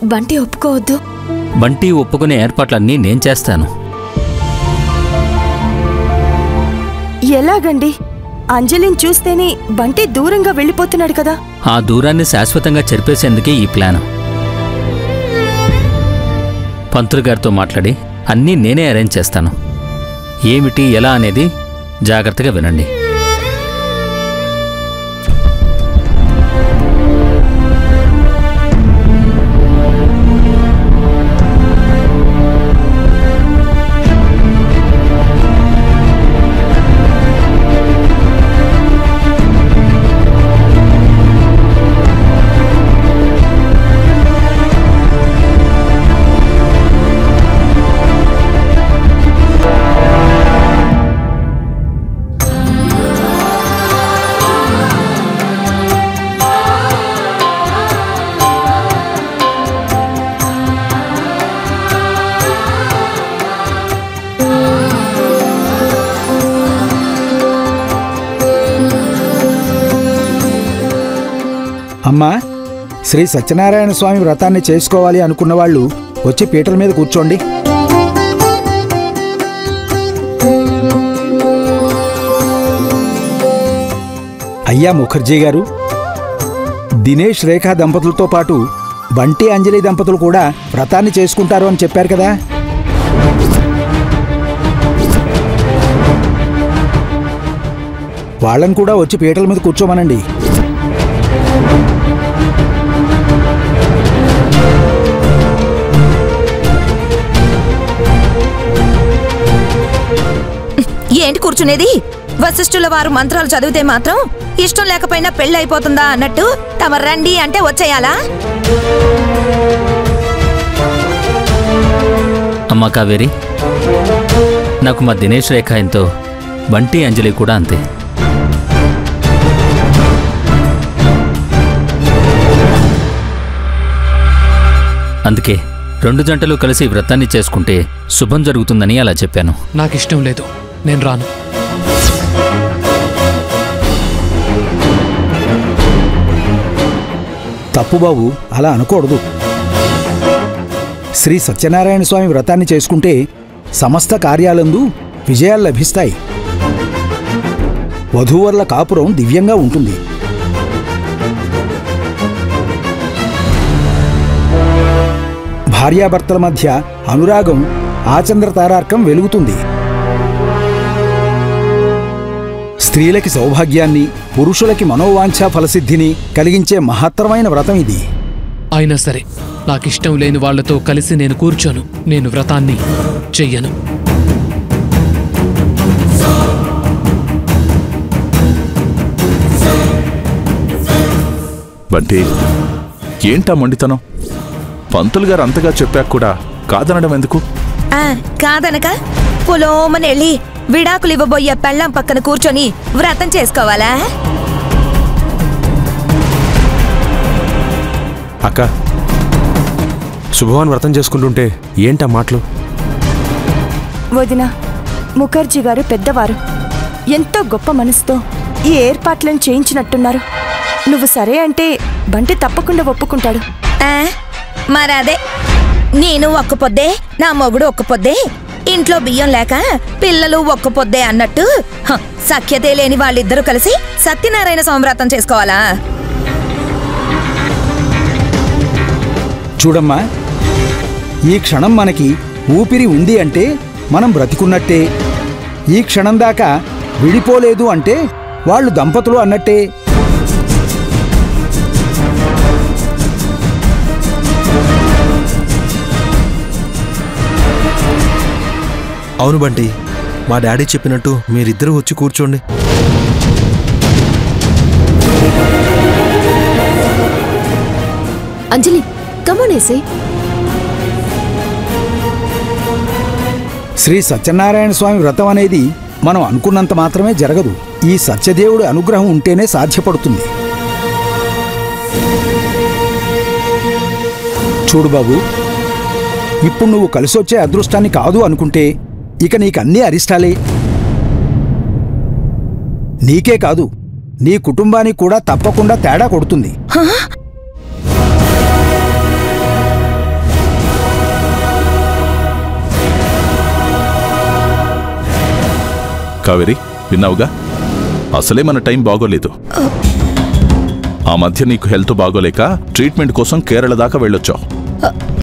బంటి ఒప్పుకోవద్దు బంటి ఒప్పుకునే ఏర్పాట్లన్నీ నేను చేస్తాను ఎలాగండి అంజలిని చూస్తేనే బంటి దూరంగా వెళ్ళిపోతున్నాడు కదా ఆ దూరాన్ని శాశ్వతంగా చెరిపేసేందుకే ఈ ప్లాన్ పంతులు గారితో మాట్లాడి అన్నీ నేనే అరేంజ్ చేస్తాను ఏమిటి ఎలా అనేది జాగ్రత్తగా వినండి అమ్మా శ్రీ సత్యనారాయణ స్వామి వ్రతాన్ని చేసుకోవాలి అనుకున్న వాళ్ళు వచ్చి పీటల మీద కూర్చోండి అయ్యా ముఖర్జీ గారు దినేష్ రేఖా దంపతులతో పాటు బంటి అంజలి దంపతులు కూడా వ్రతాన్ని చేసుకుంటారు అని చెప్పారు కదా వాళ్ళని కూడా వచ్చి పీటల మీద కూర్చోమనండి ఏంటి కూర్చునేది వశిష్ఠుల వారు మంత్రాలు చదివితే మాత్రం ఇష్టం లేకపోయినా పెళ్ళి అయిపోతుందా అన్నట్టు తమ రండి అంటే వచ్చేయాలా అమ్మా కావేరి నాకు మా దినేష్ రేఖ ఎంతో బంటి అంజలి కూడా అంతే అందుకే రెండు జంటలు కలిసి ఈ వ్రతాన్ని చేసుకుంటే శుభం జరుగుతుందని అలా చెప్పాను నాకు ఇష్టం లేదు నేను రాను తప్పు బాబు అలా అనకూడదు శ్రీ సత్యనారాయణ స్వామి వ్రతాన్ని చేసుకుంటే సమస్త కార్యాలందు విజయాలు లభిస్తాయి వధూవరుల కాపురం దివ్యంగా ఉంటుంది భార్యాభర్తల మధ్య అనురాగం ఆచంద్ర తారార్కం వెలుగుతుంది స్త్రీలకి సౌభాగ్యాన్ని పురుషులకి మనోవాంఛా ఫలసిద్ధిని కలిగించే మహత్తరమైన వ్రతం ఇది అయినా సరే నాకు ఇష్టం లేని వాళ్లతో కలిసి నేను కూర్చోను నేను వ్రతాన్ని చెయ్యను బంటి ఏంటా మొండితనం పంతులు గారు అంతగా చెప్పాక కూడా కాదనడం ఎందుకు ఆ, కాదనక పొలోమని వెళ్ళి విడాకులు ఇవ్వబోయే పెళ్ళం పక్కన కూర్చొని వ్రతం చేసుకోవాలా అక్క శుభవాన్ వ్రతం చేసుకుంటుంటే ఏంటా మాటలు వదిన ముఖర్జీ గారు పెద్దవారు ఎంతో గొప్ప మనసుతో ఈ ఏర్పాట్లను చేయించినట్టున్నారు నువ్వు సరే అంటే బంటి తప్పకుండా ఒప్పుకుంటాడు ఆ, మరదే నేను ఒక్క పొద్దే నా మొగుడు ఒక్క పొద్దే ఇంట్లో బియ్యం లేక పిల్లలు ఒక్క పొద్దే అన్నట్టు హ, సఖ్యతే లేని వాళ్ళిద్దరూ కలిసి సత్యనారాయణ సంవ్రతం చేసుకోవాలా చూడమ్మా ఈ క్షణం మనకి ఊపిరి ఉంది అంటే మనం బ్రతికున్నట్టే ఈ క్షణం దాకా విడిపోలేదు అంటే వాళ్ళు దంపతులు అన్నట్టే అవును బంటి మా డాడీ చెప్పినట్టు మీరిద్దరూ వచ్చి కూర్చోండి అంజలి కమోనేసే శ్రీ సత్యనారాయణ స్వామి వ్రతం అనేది మనం అనుకున్నంత మాత్రమే జరగదు ఈ సత్యదేవుడి అనుగ్రహం ఉంటేనే సాధ్యపడుతుంది చూడు బాబు ఇప్పుడు నువ్వు కలిసొచ్చే అదృష్టాన్ని కాదు అనుకుంటే ఇక నీకన్నీ అరిష్టాలే నీకే కాదు నీ కుటుంబానికి కూడా తప్పకుండా తేడా కొడుతుంది కావేరి విన్నావుగా అసలే మన టైం బాగోలేదు ఆ మధ్య నీకు హెల్త్ బాగోలేక ట్రీట్మెంట్ కోసం కేరళ దాకా వెళ్ళొచ్చావు